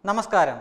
നമസ്കാരം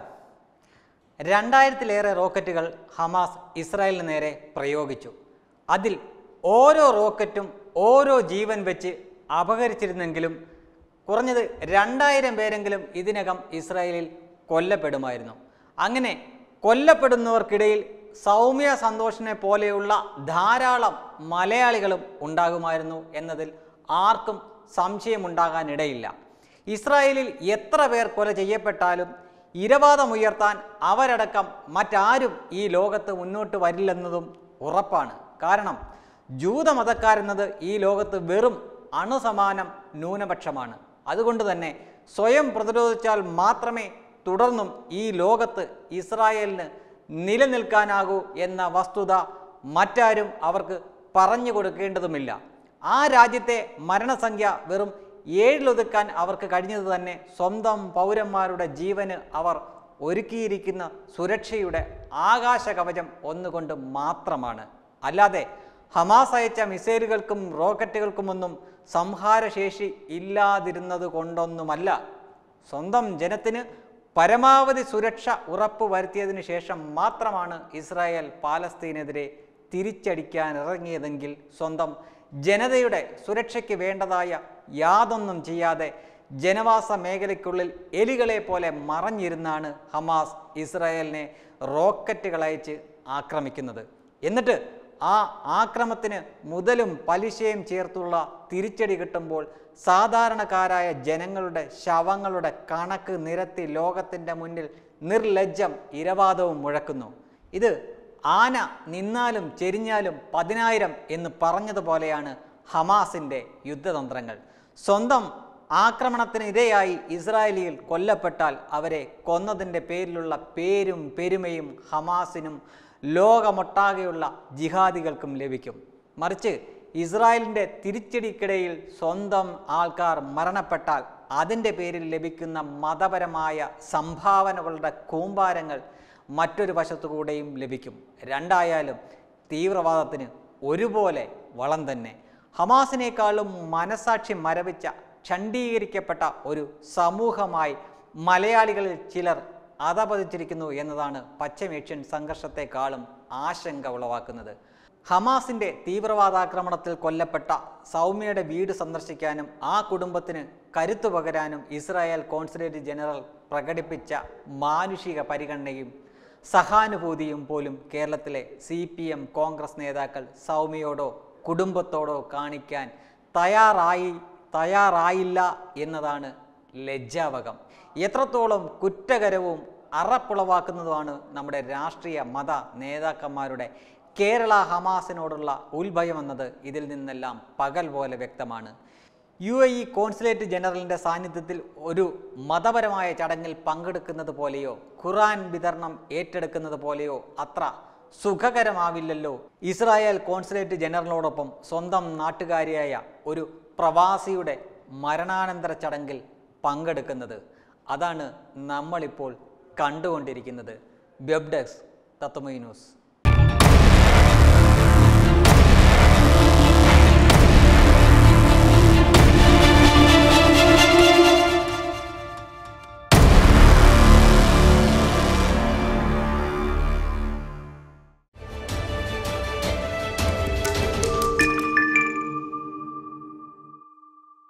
രണ്ടായിരത്തിലേറെ റോക്കറ്റുകൾ ഹമാസ് ഇസ്രായേലിന് നേരെ പ്രയോഗിച്ചു അതിൽ ഓരോ റോക്കറ്റും ഓരോ ജീവൻ വെച്ച് അപഹരിച്ചിരുന്നെങ്കിലും കുറഞ്ഞത് രണ്ടായിരം പേരെങ്കിലും ഇതിനകം ഇസ്രായേലിൽ കൊല്ലപ്പെടുമായിരുന്നു അങ്ങനെ കൊല്ലപ്പെടുന്നവർക്കിടയിൽ സൗമ്യ സന്തോഷിനെ പോലെയുള്ള ധാരാളം മലയാളികളും ഉണ്ടാകുമായിരുന്നു എന്നതിൽ ആർക്കും സംശയമുണ്ടാകാനിടയില്ല ഇസ്രായേലിൽ എത്ര പേർ കൊല ചെയ്യപ്പെട്ടാലും ഇരവാദമുയർത്താൻ അവരടക്കം മറ്റാരും ഈ ലോകത്ത് മുന്നോട്ട് വരില്ലെന്നതും ഉറപ്പാണ് കാരണം ജൂതമതക്കാരെന്നത് ഈ ലോകത്ത് വെറും അണുസമാനം ന്യൂനപക്ഷമാണ് അതുകൊണ്ട് തന്നെ സ്വയം പ്രതിരോധിച്ചാൽ മാത്രമേ തുടർന്നും ഈ ലോകത്ത് ഇസ്രായേലിന് നിലനിൽക്കാനാകൂ എന്ന വസ്തുത മറ്റാരും അവർക്ക് പറഞ്ഞു കൊടുക്കേണ്ടതുമില്ല ആ രാജ്യത്തെ മരണസംഖ്യ വെറും ഏഴിലൊതുക്കാൻ അവർക്ക് കഴിഞ്ഞത് തന്നെ സ്വന്തം പൗരന്മാരുടെ ജീവന് അവർ ഒരുക്കിയിരിക്കുന്ന സുരക്ഷയുടെ ആകാശ കവചം ഒന്നുകൊണ്ട് മാത്രമാണ് അല്ലാതെ ഹമാസ് അയച്ച മിസൈലുകൾക്കും റോക്കറ്റുകൾക്കുമൊന്നും സംഹാരശേഷി ഇല്ലാതിരുന്നത് കൊണ്ടൊന്നുമല്ല സ്വന്തം ജനത്തിന് പരമാവധി സുരക്ഷ ഉറപ്പ് വരുത്തിയതിനു ശേഷം മാത്രമാണ് ഇസ്രായേൽ പാലസ്തീനെതിരെ തിരിച്ചടിക്കാൻ ഇറങ്ങിയതെങ്കിൽ സ്വന്തം ജനതയുടെ സുരക്ഷയ്ക്ക് വേണ്ടതായ യാതൊന്നും ചെയ്യാതെ ജനവാസ മേഖലയ്ക്കുള്ളിൽ എലികളെ പോലെ മറഞ്ഞിരുന്നാണ് ഹമാസ് ഇസ്രായേലിനെ റോക്കറ്റുകൾ അയച്ച് ആക്രമിക്കുന്നത് എന്നിട്ട് ആ ആക്രമത്തിന് മുതലും പലിശയും ചേർത്തുള്ള തിരിച്ചടി കിട്ടുമ്പോൾ സാധാരണക്കാരായ ജനങ്ങളുടെ ശവങ്ങളുടെ കണക്ക് നിരത്തി ലോകത്തിൻ്റെ മുന്നിൽ നിർലജ്ജം ഇരവാദവും മുഴക്കുന്നു ഇത് ആന നിന്നാലും ചെരിഞ്ഞാലും പതിനായിരം എന്ന് പറഞ്ഞതുപോലെയാണ് ഹമാസിൻ്റെ യുദ്ധതന്ത്രങ്ങൾ സ്വന്തം ആക്രമണത്തിന് ഇരയായി ഇസ്രായേലിയിൽ കൊല്ലപ്പെട്ടാൽ അവരെ കൊന്നതിൻ്റെ പേരിലുള്ള പേരും പെരുമയും ഹമാസിനും ലോകമൊട്ടാകെയുള്ള ജിഹാദികൾക്കും ലഭിക്കും മറിച്ച് ഇസ്രായേലിൻ്റെ തിരിച്ചടിക്കിടയിൽ സ്വന്തം ആൾക്കാർ മരണപ്പെട്ടാൽ അതിൻ്റെ പേരിൽ ലഭിക്കുന്ന മതപരമായ സംഭാവനകളുടെ കൂമ്പാരങ്ങൾ മറ്റൊരു വശത്തുകൂടെയും ലഭിക്കും രണ്ടായാലും തീവ്രവാദത്തിന് ഒരുപോലെ വളം തന്നെ ഹമാസിനേക്കാളും മനസാക്ഷി മരവിച്ച ഛണ്ഡീകരിക്കപ്പെട്ട ഒരു സമൂഹമായി മലയാളികളിൽ ചിലർ അധപതിച്ചിരിക്കുന്നു എന്നതാണ് പശ്ചിമേഷ്യൻ സംഘർഷത്തെക്കാളും ആശങ്ക ഉളവാക്കുന്നത് ഹമാസിന്റെ തീവ്രവാദാക്രമണത്തിൽ കൊല്ലപ്പെട്ട സൗമ്യയുടെ വീട് സന്ദർശിക്കാനും ആ കുടുംബത്തിന് കരുത്തു പകരാനും ഇസ്രായേൽ കോൺസുലേറ്റ് ജനറൽ പ്രകടിപ്പിച്ച മാനുഷിക പരിഗണനയും സഹാനുഭൂതിയും പോലും കേരളത്തിലെ സി പി എം കോൺഗ്രസ് നേതാക്കൾ സൗമ്യയോടോ കുടുംബത്തോടോ കാണിക്കാൻ തയ്യാറായി തയ്യാറായില്ല എന്നതാണ് ലജ്ജാവകം എത്രത്തോളം കുറ്റകരവും അറപ്പുളവാക്കുന്നതുമാണ് നമ്മുടെ രാഷ്ട്രീയ മത നേതാക്കന്മാരുടെ കേരള ഹമാസിനോടുള്ള ഉത്ഭയം എന്നത് ഇതിൽ നിന്നെല്ലാം പകൽ പോലെ വ്യക്തമാണ് യു എ ഇ കോൺസുലേറ്റ് ജനറലിൻ്റെ സാന്നിധ്യത്തിൽ ഒരു മതപരമായ ചടങ്ങിൽ പങ്കെടുക്കുന്നത് പോലെയോ ഖുറാൻ വിതരണം ഏറ്റെടുക്കുന്നത് പോലെയോ അത്ര സുഖകരമാവില്ലല്ലോ ഇസ്രായേൽ കോൺസുലേറ്റ് ജനറലിനോടൊപ്പം സ്വന്തം നാട്ടുകാരിയായ ഒരു പ്രവാസിയുടെ മരണാനന്തര ചടങ്ങിൽ പങ്കെടുക്കുന്നത് അതാണ് നമ്മളിപ്പോൾ കണ്ടുകൊണ്ടിരിക്കുന്നത് വെബ് ഡെസ്ക് തത്വമൈ ന്യൂസ്